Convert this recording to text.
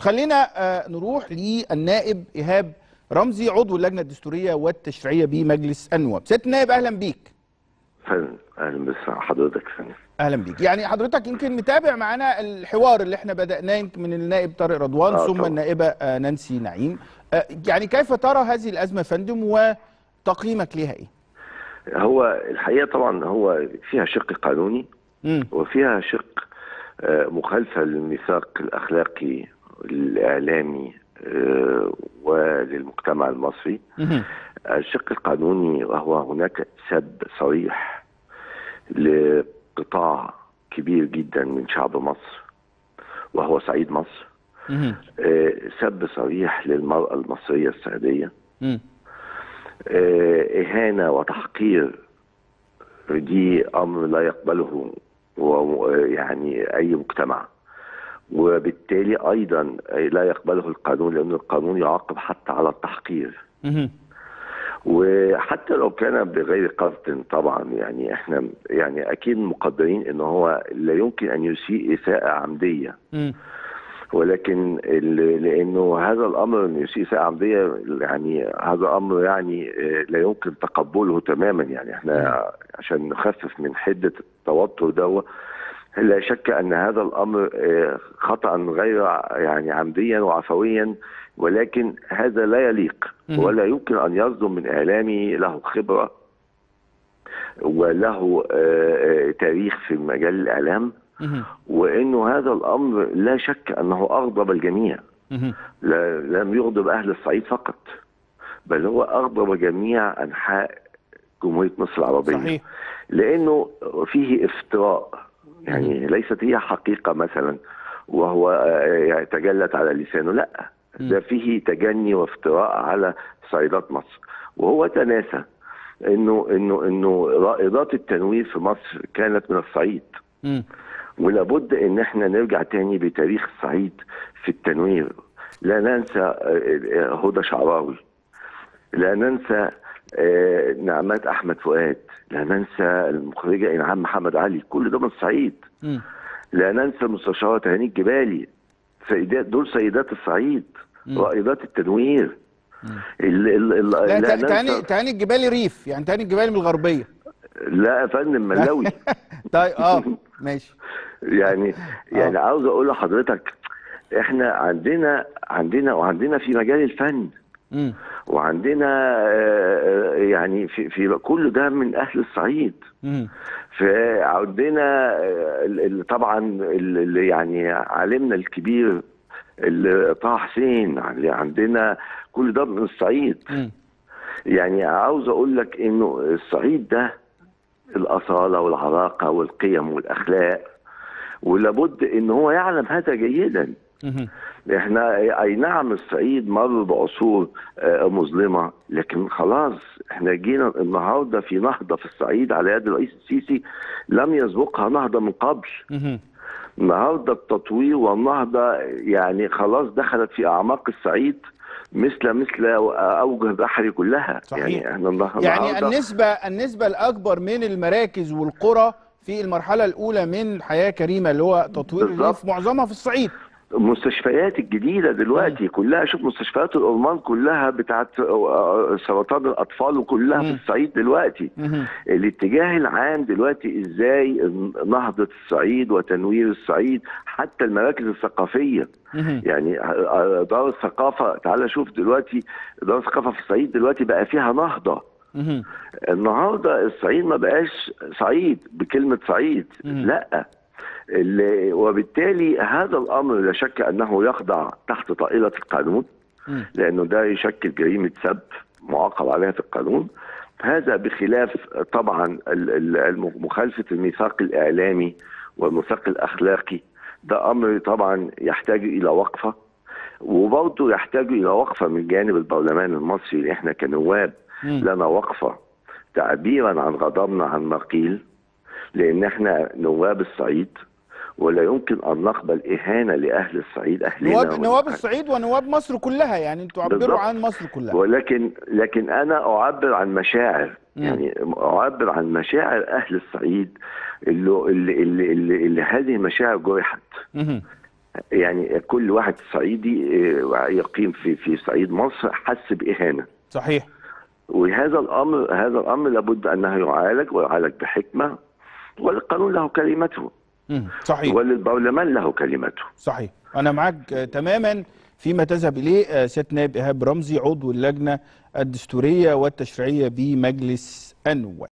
خلينا آه، نروح للنائب ايهاب رمزي عضو اللجنه الدستوريه والتشريعيه بمجلس النواب سياده النائب اهلا بيك فندم اهلا بس حضرتك فندم اهلا بيك يعني حضرتك يمكن متابع معانا الحوار اللي احنا بدأناه يمكن من النائب طارق رضوان آه، ثم طبعا. النائبه آه، نانسي نعيم آه، يعني كيف ترى هذه الازمه يا فندم وتقييمك ليها ايه هو الحقيقه طبعا هو فيها شق قانوني امم وفيها شق آه، مخالفه للميثاق الاخلاقي الاعلامي آه، وللمجتمع المصري مهم. الشق القانوني وهو هناك سب صريح لقطاع كبير جدا من شعب مصر وهو صعيد مصر مهم. آه، سب صريح للمرأة المصرية السعودية مم. آه، إهانة وتحقير دي أمر لا يقبله و- يعني أي مجتمع وبالتالي أيضا لا يقبله القانون لأن القانون يعاقب حتى على التحقير مهم. وحتى لو كان بغير قصد طبعا يعني احنا يعني اكيد مقدرين ان هو لا يمكن ان يسيء اساءه عمديه مم. ولكن ال- لانه هذا الامر ان يسيء اساءه عمديه يعني هذا امر يعني آه، لا يمكن تقبله تماما يعني احنا عشان نخفف من حده التوتر ده لا شك ان هذا الامر آه، خطا غير يعني عمديا وعفويا ولكن هذا لا يليق مم. ولا يمكن ان يصدر من اعلامي له خبره وله آه، آه، تاريخ في مجال الاعلام مهم. وانه هذا الامر لا شك انه اغضب الجميع مهم. لا لم يغضب اهل الصعيد فقط بل هو اغضب جميع انحاء جمهوريه مصر العربيه صحيح لانه فيه افتراء يعني ليست هي حقيقه مثلا وهو آه، يعني تجلت على لسانه لا ده فيه تجني وافتراء على صعيدات مصر وهو تناسى انه انه انه رائدات التنوير في مصر كانت من الصعيد مم. ولابد ان احنا نرجع تاني بتاريخ الصعيد في التنوير لا ننسى آه، آه، هدى شعراوي لا ننسى آه، نعمات احمد فؤاد لا ننسى المخرجه انعام محمد علي كل ده من الصعيد مم. لا ننسى المستشاره تهاني الجبالي سيدات دول سيدات الصعيد رائدات التنوير ال ال ال لا لا تا- تهاني ننسى تهاني الجبالي ريف يعني تهاني الجبالي من الغربيه لا يا فندم ملاوي طيب اه ماشي يعني يعني آه. عاوز اقول لحضرتك احنا عندنا عندنا وعندنا في مجال الفن مم. وعندنا آه، آه، يعني في في كل ده من اهل الصعيد مم. فعندنا آه، ال- ال- طبعا ال- اللي يعني عالمنا الكبير ال- طه حسين اللي عندنا كل ده من الصعيد مم. يعني عاوز اقول لك انه الصعيد ده الاصاله والعراقه والقيم والاخلاق ولابد ان هو يعلم هذا جيدا مم. احنا اي نعم الصعيد مر بعصور آه، مظلمه لكن خلاص احنا جينا النهارده في نهضه في الصعيد على يد الرئيس السيسي لم يسبقها نهضه من قبل مم. النهارده التطوير والنهضه يعني خلاص دخلت في اعماق الصعيد مثل مثل اوجه البحر كلها صحيح. يعني احنا النهارده يعني النسبة النسبة الأكبر من المراكز والقرى في المرحلة الأولى من حياة كريمة اللي هو تطوير بالظبط. الريف معظمها في الصعيد المستشفيات الجديدة دلوقتي كلها شوف مستشفيات الأورمان كلها بتاعت سرطان الأطفال وكلها في الصعيد دلوقتي مهم. الاتجاه العام دلوقتي ازاي نهضة الصعيد وتنوير الصعيد حتى المراكز الثقافية مهم. يعني دار الثقافة تعال شوف دلوقتي دار الثقافة في الصعيد دلوقتي بقى فيها نهضة مهم. النهارده الصعيد ما بقاش صعيد بكلمه صعيد مم. لا اللي وبالتالي هذا الامر لا شك انه يخضع تحت طائله القانون مم. لانه ده يشكل جريمه سب معاقب عليها في القانون هذا بخلاف طبعا ال- ال- الم- مخالفه الميثاق الاعلامي والميثاق الاخلاقي ده امر طبعا يحتاج الى وقفه وبرضه يحتاج الى وقفه من جانب البرلمان المصري احنا كنواب مم. لنا وقفه تعبيرا عن غضبنا عن ما قيل لان احنا نواب الصعيد ولا يمكن ان نقبل اهانه لاهل الصعيد اهلنا نواب نواب ونحن- الصعيد ونواب مصر كلها يعني انتوا عبروا بالظبط. عن مصر كلها ولكن لكن انا اعبر عن مشاعر مم. يعني اعبر عن مشاعر اهل الصعيد اللي اللي اللي, اللي, اللي هذه المشاعر جرحت مهم. يعني كل واحد صعيدي آه، يقيم في في صعيد مصر حس باهانه صحيح وهذا الامر هذا الامر لابد انه يعالج ويعالج بحكمه والقانون له كلمته مم. صحيح وللبرلمان له كلمته صحيح انا معاك آه، تماما فيما تذهب اليه آه، سياده نائب ايهاب رمزي عضو اللجنه الدستوريه والتشريعيه بمجلس النواب